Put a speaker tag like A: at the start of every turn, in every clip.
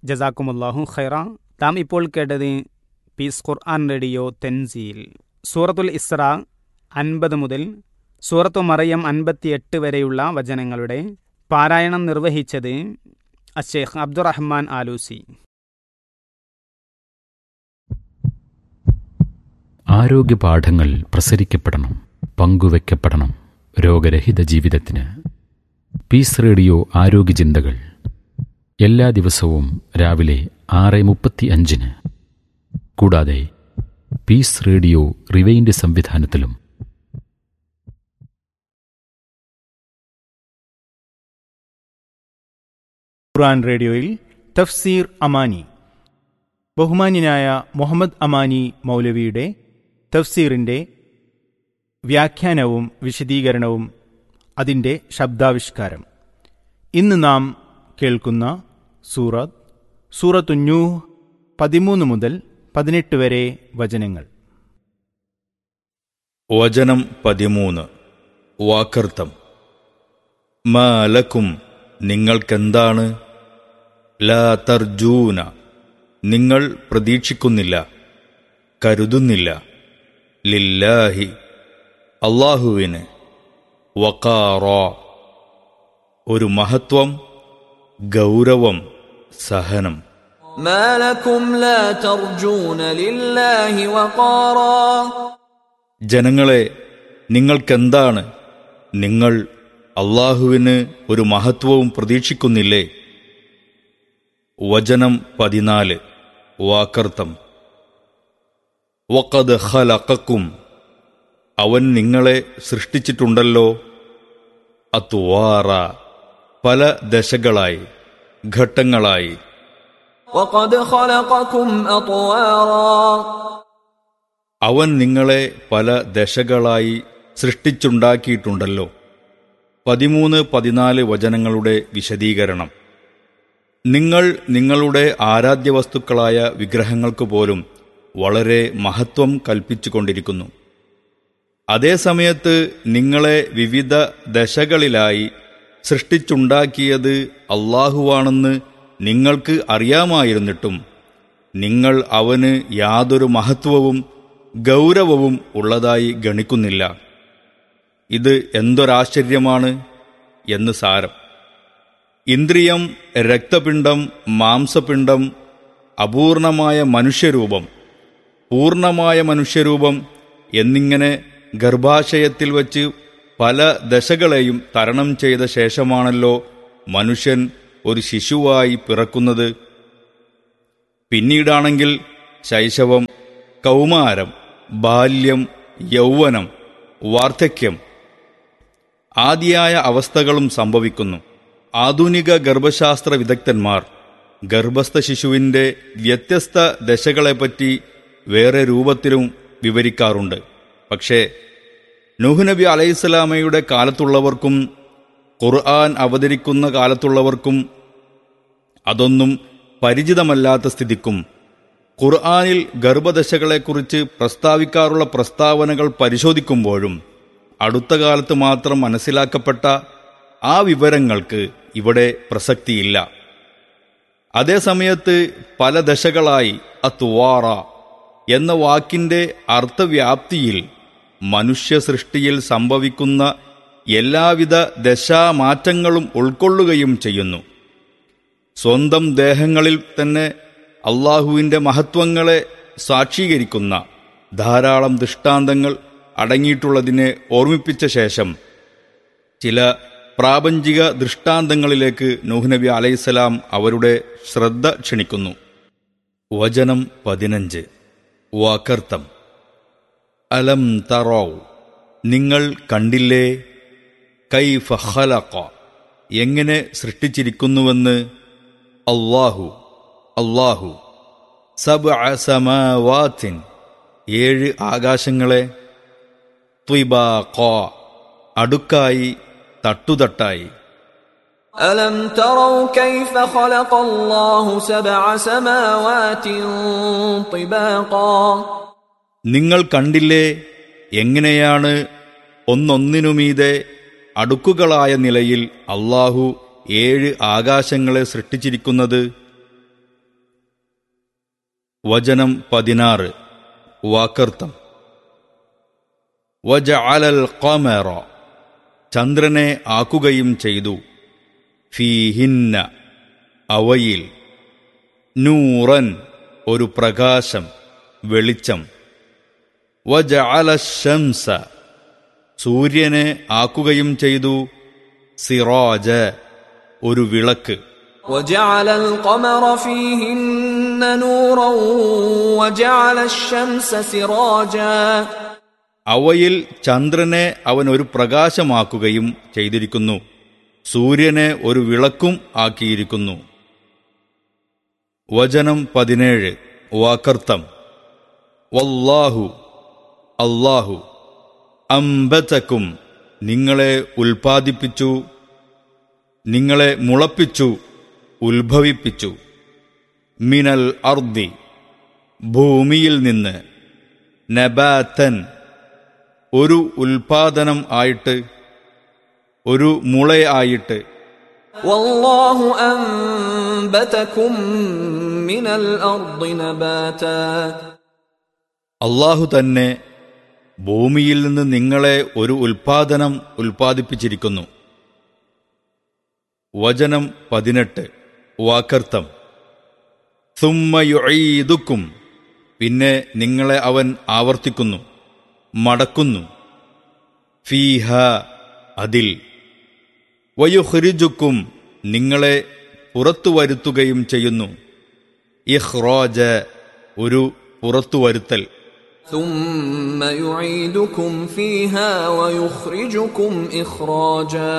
A: ജസാക്കുമുല്ലാഹു ഖൈറ താം ഇപ്പോൾ കേട്ടത് പീസ് ഖുർആൻ റേഡിയോ തെൻസീൽ സൂറത്തുൽ ഇസ്ര അൻപത് മുതൽ സൂറത്തു മറിയം അൻപത്തിയെട്ട് വരെയുള്ള വചനങ്ങളുടെ പാരായണം നിർവഹിച്ചത് അഷേഖ് അബ്ദുറഹ്മാൻ ആലൂസി
B: ആരോഗ്യ പാഠങ്ങൾ പ്രസരിക്കപ്പെടണം പങ്കുവെക്കപ്പെടണം രോഗരഹിത ജീവിതത്തിന് പീസ് റേഡിയോ ആരോഗ്യ ചിന്തകൾ എല്ലാ ദിവസവും രാവിലെ ആറ് മുപ്പത്തി അഞ്ചിന് കൂടാതെ പീസ് റേഡിയോ റിവൈൻഡ് സംവിധാനത്തിലും
C: ഖുർആൻ റേഡിയോയിൽ തഫ്സീർ അമാനി ബഹുമാന്യനായ മുഹമ്മദ് അമാനി മൗലവിയുടെ തഫ്സീറിൻ്റെ വ്യാഖ്യാനവും വിശദീകരണവും അതിൻ്റെ ശബ്ദാവിഷ്കാരം ഇന്ന് നാം കേൾക്കുന്ന സൂറത്ത് സൂറത്തുഞ്ഞൂ പതിമൂന്ന് മുതൽ പതിനെട്ട് വരെ വചനങ്ങൾ
D: വചനം പതിമൂന്ന് വാക്കർത്ഥം മാലക്കും നിങ്ങൾക്കെന്താണ് ലാ തർജൂന നിങ്ങൾ പ്രതീക്ഷിക്കുന്നില്ല കരുതുന്നില്ല ലില്ലാഹി അള്ളാഹുവിന് വക്കാറോ ഒരു മഹത്വം ഗൗരവം സഹനം
E: ما لكم لا ترجون لله وقارا
D: ജനങ്ങളെ നിങ്ങൾക്കെന്താണ് നിങ്ങൾ അള്ളാഹുവിന് ഒരു മഹത്വവും പ്രതീക്ഷിക്കുന്നില്ലേ വചനം പതിനാല് വാക്കർത്ഥം വക്കത് ഖലക്കും അവൻ നിങ്ങളെ സൃഷ്ടിച്ചിട്ടുണ്ടല്ലോ അത്തുവാറ പല ദശകളായി ഘട്ടങ്ങളായി
E: وقد خلقكم أطوارا
D: അവൻ നിങ്ങളെ പല ദശകളായി സൃഷ്ടിച്ചുണ്ടാക്കിയിട്ടുണ്ടല്ലോ പതിമൂന്ന് പതിനാല് വചനങ്ങളുടെ വിശദീകരണം നിങ്ങൾ നിങ്ങളുടെ ആരാധ്യ വസ്തുക്കളായ വിഗ്രഹങ്ങൾക്ക് പോലും വളരെ മഹത്വം കൽപ്പിച്ചുകൊണ്ടിരിക്കുന്നു അതേസമയത്ത് നിങ്ങളെ വിവിധ ദശകളിലായി സൃഷ്ടിച്ചുണ്ടാക്കിയത് അള്ളാഹുവാണെന്ന് നിങ്ങൾക്ക് അറിയാമായിരുന്നിട്ടും നിങ്ങൾ അവന് യാതൊരു മഹത്വവും ഗൗരവവും ഉള്ളതായി ഗണിക്കുന്നില്ല ഇത് എന്തൊരാശ്ചര്യമാണ് എന്ന് സാരം ഇന്ദ്രിയം രക്തപിണ്ഡം മാംസപിണ്ഡം അപൂർണമായ മനുഷ്യരൂപം പൂർണമായ മനുഷ്യരൂപം എന്നിങ്ങനെ ഗർഭാശയത്തിൽ വച്ച് പല ദശകളെയും തരണം ചെയ്ത ശേഷമാണല്ലോ മനുഷ്യൻ ഒരു ശിശുവായി പിറക്കുന്നത് പിന്നീടാണെങ്കിൽ ശൈശവം കൗമാരം ബാല്യം യൗവനം വാർദ്ധക്യം ആദിയായ അവസ്ഥകളും സംഭവിക്കുന്നു ആധുനിക ഗർഭശാസ്ത്ര വിദഗ്ധന്മാർ ഗർഭസ്ഥ ശിശുവിൻ്റെ വ്യത്യസ്ത ദശകളെപ്പറ്റി വേറെ രൂപത്തിലും വിവരിക്കാറുണ്ട് പക്ഷേ നൂഹ് നബി അലൈഹിസ്സലാമയുടെ കാലത്തുള്ളവർക്കും ഖുർആൻ അവതരിക്കുന്ന കാലത്തുള്ളവർക്കും അതൊന്നും പരിചിതമല്ലാത്ത സ്ഥിതിക്കും ഖുർആനിൽ ഗർഭദശകളെക്കുറിച്ച് പ്രസ്താവിക്കാറുള്ള പ്രസ്താവനകൾ പരിശോധിക്കുമ്പോഴും അടുത്ത കാലത്ത് മാത്രം മനസ്സിലാക്കപ്പെട്ട ആ വിവരങ്ങൾക്ക് ഇവിടെ പ്രസക്തിയില്ല അതേസമയത്ത് പല ദശകളായി അത്തുവാറ എന്ന വാക്കിന്റെ അർത്ഥവ്യാപ്തിയിൽ മനുഷ്യ സൃഷ്ടിയിൽ സംഭവിക്കുന്ന എല്ലാവിധ ദശാമാറ്റങ്ങളും ഉൾക്കൊള്ളുകയും ചെയ്യുന്നു സ്വന്തം ദേഹങ്ങളിൽ തന്നെ അള്ളാഹുവിൻ്റെ മഹത്വങ്ങളെ സാക്ഷീകരിക്കുന്ന ധാരാളം ദൃഷ്ടാന്തങ്ങൾ അടങ്ങിയിട്ടുള്ളതിനെ ഓർമ്മിപ്പിച്ച ശേഷം ചില പ്രാപഞ്ചിക ദൃഷ്ടാന്തങ്ങളിലേക്ക് നൂഹ് നബി അലൈഹിസ്സലാം അവരുടെ ശ്രദ്ധ ക്ഷണിക്കുന്നു വചനം പതിനഞ്ച് വാക്കർത്ഥം അലം തറോ നിങ്ങൾ കണ്ടില്ലേ കൈഫ ഖലഖ എങ്ങനെ സൃഷ്ടിച്ചിരിക്കുന്നുവെന്ന് അള്ളാഹു അള്ളാഹു സബ് സമാവാത്തിൻ ഏഴ് ആകാശങ്ങളെ ത്വിബാഖ അടുക്കായി തട്ടുതട്ടായി
E: ألم تروا كيف خلق الله سبع سماوات طباقا
D: നിങ്ങൾ കണ്ടില്ലേ എങ്ങനെയാണ് ഒന്നൊന്നിനുമീതെ അടുക്കുകളായ നിലയിൽ അള്ളാഹു ഏഴ് ആകാശങ്ങളെ സൃഷ്ടിച്ചിരിക്കുന്നത് വചനം പതിനാറ് വാക്കർത്തം വജ അലൽ ഖമറ ചന്ദ്രനെ ആക്കുകയും ചെയ്തു ഫീഹിന്ന അവയിൽ നൂറൻ ഒരു പ്രകാശം വെളിച്ചം വജ അലശംസ സൂര്യനെ ആക്കുകയും ചെയ്തു സിറാജ ഒരു വിളക്ക്
E: وجعل القمر فيهن نورا وجعل الشمس سراجا
D: അവയിൽ ചന്ദ്രനെ അവൻ ഒരു പ്രകാശമാക്കുകയും ചെയ്തിരിക്കുന്നു സൂര്യനെ ഒരു വിളക്കും ആക്കിയിരിക്കുന്നു വചനം പതിനേഴ് വാക്കർത്തം വല്ലാഹു അല്ലാഹു അമ്പതക്കും നിങ്ങളെ ഉൽപ്പാദിപ്പിച്ചു നിങ്ങളെ മുളപ്പിച്ചു ഉത്ഭവിപ്പിച്ചു മിനൽ അർദി ഭൂമിയിൽ നിന്ന് നബാത്തൻ ഒരു ഉൽപാദനം ആയിട്ട് ഒരു മുളയായിട്ട്
E: والله أنبتكم من الأرض نباتا
D: അള്ളാഹു തന്നെ ഭൂമിയിൽ നിന്ന് നിങ്ങളെ ഒരു ഉൽപാദനം ഉൽപ്പാദിപ്പിച്ചിരിക്കുന്നു വചനം പതിനെട്ട് വാക്കർത്തം സുമ്മയുഴീതുക്കും പിന്നെ നിങ്ങളെ അവൻ ആവർത്തിക്കുന്നു മടക്കുന്നു ഫീഹ അതിൽ വയുഹ്രിജുക്കും നിങ്ങളെ പുറത്തു വരുത്തുകയും ചെയ്യുന്നു ഇഹ്റോജ ഒരു പുറത്തുവരുത്തൽ
E: ثم يعيدكم فيها ويخرجكم إخراجا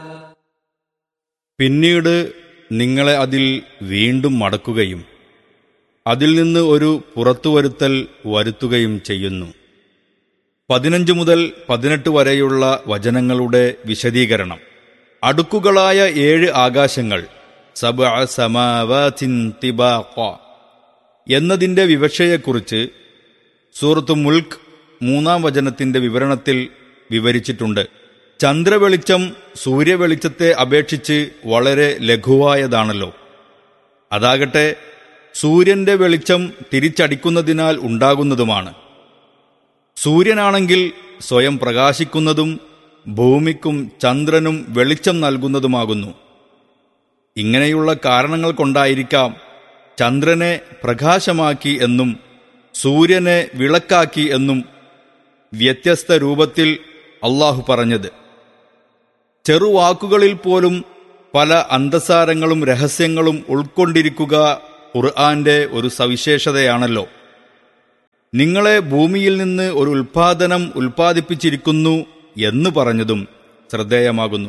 D: പിന്നീട് നിങ്ങളെ അതിൽ വീണ്ടും മടക്കുകയും അതിൽ നിന്ന് ഒരു പുറത്തുവരുത്തൽ വരുത്തുകയും ചെയ്യുന്നു പതിനഞ്ച് മുതൽ പതിനെട്ട് വരെയുള്ള വചനങ്ങളുടെ വിശദീകരണം അടുക്കുകളായ ഏഴ് ആകാശങ്ങൾ സബ സമാവാതിൻ തിബാഖ എന്നതിൻ്റെ വിവക്ഷയെക്കുറിച്ച് സൂറത്ത് മുൽക്ക് മൂന്നാം വചനത്തിന്റെ വിവരണത്തിൽ വിവരിച്ചിട്ടുണ്ട് ചന്ദ്രവെളിച്ചം സൂര്യവെളിച്ചത്തെ അപേക്ഷിച്ച് വളരെ ലഘുവായതാണല്ലോ അതാകട്ടെ സൂര്യന്റെ വെളിച്ചം തിരിച്ചടിക്കുന്നതിനാൽ ഉണ്ടാകുന്നതുമാണ് സൂര്യനാണെങ്കിൽ സ്വയം പ്രകാശിക്കുന്നതും ഭൂമിക്കും ചന്ദ്രനും വെളിച്ചം നൽകുന്നതുമാകുന്നു ഇങ്ങനെയുള്ള കാരണങ്ങൾ കൊണ്ടായിരിക്കാം ചന്ദ്രനെ പ്രകാശമാക്കി എന്നും സൂര്യനെ വിളക്കാക്കി എന്നും വ്യത്യസ്ത രൂപത്തിൽ അള്ളാഹു പറഞ്ഞത് ചെറുവാക്കുകളിൽ പോലും പല അന്തസാരങ്ങളും രഹസ്യങ്ങളും ഉൾക്കൊണ്ടിരിക്കുക ഖുർആന്റെ ഒരു സവിശേഷതയാണല്ലോ നിങ്ങളെ ഭൂമിയിൽ നിന്ന് ഒരു ഉൽപാദനം ഉൽപ്പാദിപ്പിച്ചിരിക്കുന്നു എന്ന് പറഞ്ഞതും ശ്രദ്ധേയമാകുന്നു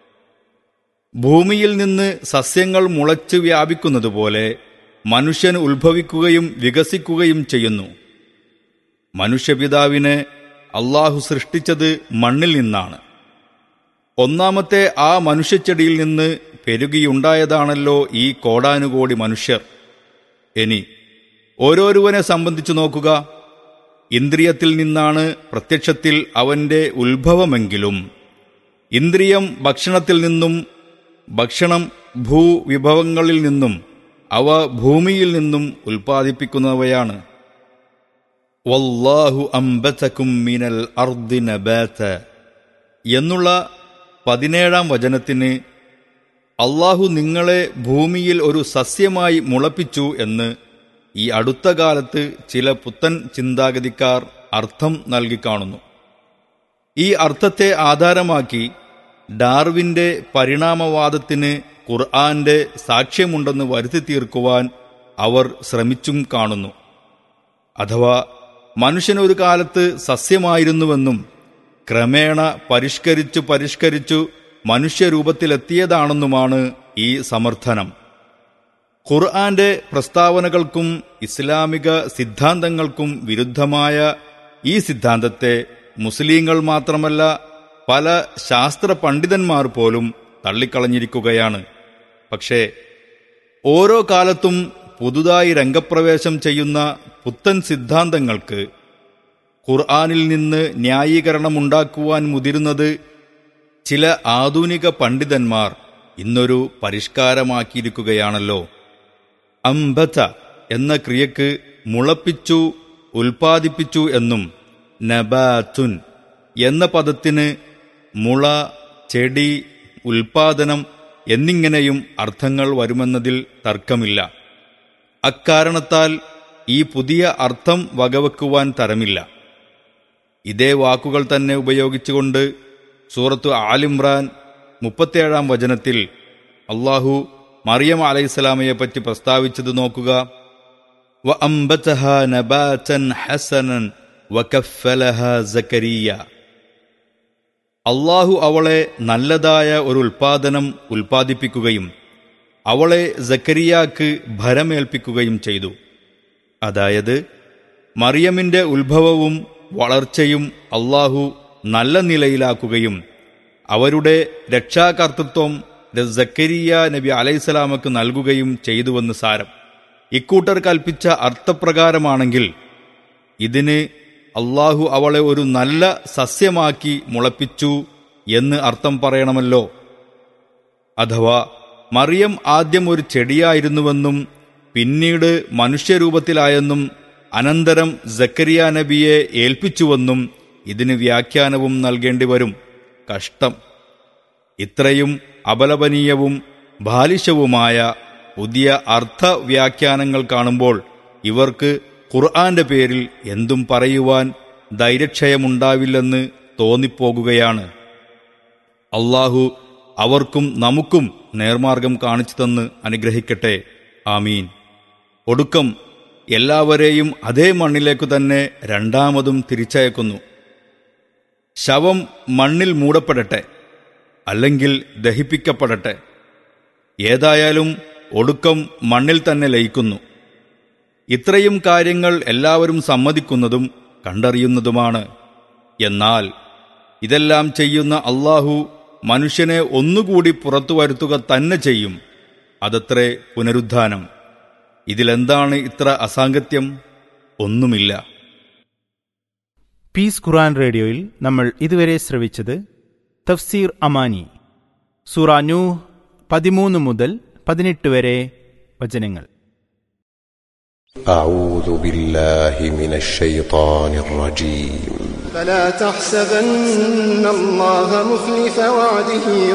D: ഭൂമിയിൽ നിന്ന് സസ്യങ്ങൾ മുളച്ച് വ്യാപിക്കുന്നതുപോലെ മനുഷ്യൻ ഉത്ഭവിക്കുകയും വികസിക്കുകയും ചെയ്യുന്നു മനുഷ്യപിതാവിനെ അള്ളാഹു സൃഷ്ടിച്ചത് മണ്ണിൽ നിന്നാണ് ഒന്നാമത്തെ ആ മനുഷ്യച്ചെടിയിൽ നിന്ന് പെരുകിയുണ്ടായതാണല്ലോ ഈ കോടാനുകോടി മനുഷ്യർ ഇനി ഓരോരുവനെ സംബന്ധിച്ചു നോക്കുക ഇന്ദ്രിയത്തിൽ നിന്നാണ് പ്രത്യക്ഷത്തിൽ അവന്റെ ഉത്ഭവമെങ്കിലും ഇന്ദ്രിയം ഭക്ഷണത്തിൽ നിന്നും ഭക്ഷണം ഭൂവിഭവങ്ങളിൽ നിന്നും അവ ഭൂമിയിൽ നിന്നും ഉൽപ്പാദിപ്പിക്കുന്നവയാണ് വല്ലാഹു അംബതക്കും മിനൽ അർദി നബാത എന്നുള്ള പതിനേഴാം വചനത്തിന് അള്ളാഹു നിങ്ങളെ ഭൂമിയിൽ ഒരു സസ്യമായി മുളപ്പിച്ചു എന്ന് ഈ അടുത്ത കാലത്ത് ചില പുത്തൻ ചിന്താഗതിക്കാർ അർത്ഥം നൽകിക്കാണുന്നു ഈ അർത്ഥത്തെ ആധാരമാക്കി ഡാർവിന്റെ പരിണാമവാദത്തിന് ഖുർആന്റെ സാക്ഷ്യമുണ്ടെന്ന് വരുത്തി തീർക്കുവാൻ അവർ ശ്രമിച്ചും കാണുന്നു അഥവാ മനുഷ്യൻ ഒരു കാലത്ത് സസ്യമായിരുന്നുവെന്നും ക്രമേണ പരിഷ്കരിച്ചു പരിഷ്കരിച്ചു മനുഷ്യരൂപത്തിലെത്തിയതാണെന്നുമാണ് ഈ സമർത്ഥനം ഖുർആന്റെ പ്രസ്താവനകൾക്കും ഇസ്ലാമിക സിദ്ധാന്തങ്ങൾക്കും വിരുദ്ധമായ ഈ സിദ്ധാന്തത്തെ മുസ്ലിങ്ങൾ മാത്രമല്ല പല ശാസ്ത്ര പണ്ഡിതന്മാർ പോലും തള്ളിക്കളഞ്ഞിരിക്കുകയാണ് പക്ഷേ ഓരോ കാലത്തും പുതുതായി രംഗപ്രവേശം ചെയ്യുന്ന പുത്തൻ സിദ്ധാന്തങ്ങൾക്ക് ഖുർആാനിൽ നിന്ന് ന്യായീകരണമുണ്ടാക്കുവാൻ മുതിരുന്നത് ചില ആധുനിക പണ്ഡിതന്മാർ ഇന്നൊരു പരിഷ്കാരമാക്കിയിരിക്കുകയാണല്ലോ അംബത എന്ന ക്രിയക്ക് മുളപ്പിച്ചു ഉൽപ്പാദിപ്പിച്ചു എന്നും നബാത്തുൻ എന്ന പദത്തിന് മുള ചെടി ഉൽപാദനം എന്നിങ്ങനെയും അർത്ഥങ്ങൾ വരുമെന്നതിൽ തർക്കമില്ല അക്കാരണത്താൽ ഈ പുതിയ അർത്ഥം വകവെക്കുവാൻ തരമില്ല ഇതേ വാക്കുകൾ തന്നെ ഉപയോഗിച്ചുകൊണ്ട് സൂറത്തു ആലിമ്രാൻ മുപ്പത്തേഴാം വചനത്തിൽ അള്ളാഹു മറിയം അലൈഹിസ്സലാമയെ പറ്റി പ്രസ്താവിച്ചത് നോക്കുക വ അംബതഹ നബാതൻ ഹസനൻ വകഫലഹ സക്കരിയ അള്ളാഹു അവളെ നല്ലതായ ഒരു ഉൽപാദനം ഉൽപ്പാദിപ്പിക്കുകയും അവളെ സക്കരിയാക്ക് ഭരമേൽപ്പിക്കുകയും ചെയ്തു അതായത് മറിയമിന്റെ ഉത്ഭവവും വളർച്ചയും അള്ളാഹു നല്ല നിലയിലാക്കുകയും അവരുടെ രക്ഷാകർത്തൃത്വം സക്കരിയ നബി അലൈഹിസ്സലാമക്ക് നൽകുകയും ചെയ്തുവെന്ന് സാരം ഇക്കൂട്ടർ കൽപ്പിച്ച അർത്ഥപ്രകാരമാണെങ്കിൽ ഇതിന് അള്ളാഹു അവളെ ഒരു നല്ല സസ്യമാക്കി മുളപ്പിച്ചു എന്ന് അർത്ഥം പറയണമല്ലോ അഥവാ മറിയം ആദ്യം ഒരു ചെടിയായിരുന്നുവെന്നും പിന്നീട് മനുഷ്യരൂപത്തിലായെന്നും അനന്തരം സക്കരിയ നബിയെ ഏൽപ്പിച്ചുവെന്നും ഇതിന് വ്യാഖ്യാനവും നൽകേണ്ടി വരും കഷ്ടം ഇത്രയും അപലപനീയവും ബാലിശവുമായ പുതിയ അർത്ഥവ്യാഖ്യാനങ്ങൾ കാണുമ്പോൾ ഇവർക്ക് ഖുർആന്റെ പേരിൽ എന്തും പറയുവാൻ ധൈര്യക്ഷയമുണ്ടാവില്ലെന്ന് തോന്നിപ്പോകുകയാണ് അള്ളാഹു അവർക്കും നമുക്കും നേർമാർഗം കാണിച്ചു തന്ന് അനുഗ്രഹിക്കട്ടെ ആമീൻ ഒടുക്കം എല്ലാവരെയും അതേ മണ്ണിലേക്കു തന്നെ രണ്ടാമതും തിരിച്ചയക്കുന്നു ശവം മണ്ണിൽ മൂടപ്പെടട്ടെ അല്ലെങ്കിൽ ദഹിപ്പിക്കപ്പെടട്ടെ ഏതായാലും ഒടുക്കം മണ്ണിൽ തന്നെ ലയിക്കുന്നു ഇത്രയും കാര്യങ്ങൾ എല്ലാവരും സമ്മതിക്കുന്നതും കണ്ടറിയുന്നതുമാണ് എന്നാൽ ഇതെല്ലാം ചെയ്യുന്ന അള്ളാഹു മനുഷ്യനെ ഒന്നുകൂടി പുറത്തു വരുത്തുക തന്നെ ചെയ്യും അതത്രേ പുനരുദ്ധാനം ഇതിലെന്താണ് ഇത്ര അസാംഗത്യം ഒന്നുമില്ല
C: പീസ് ഖുറാൻ റേഡിയോയിൽ നമ്മൾ ഇതുവരെ ശ്രവിച്ചത് തഫ്സീർ അമാനി സൂറ നൂഹ് പതിമൂന്ന് മുതൽ പതിനെട്ട് വരെ വചനങ്ങൾ
F: أعوذ بالله من الشيطان الرجيم
G: فلا تحسبن الله مخلف وعده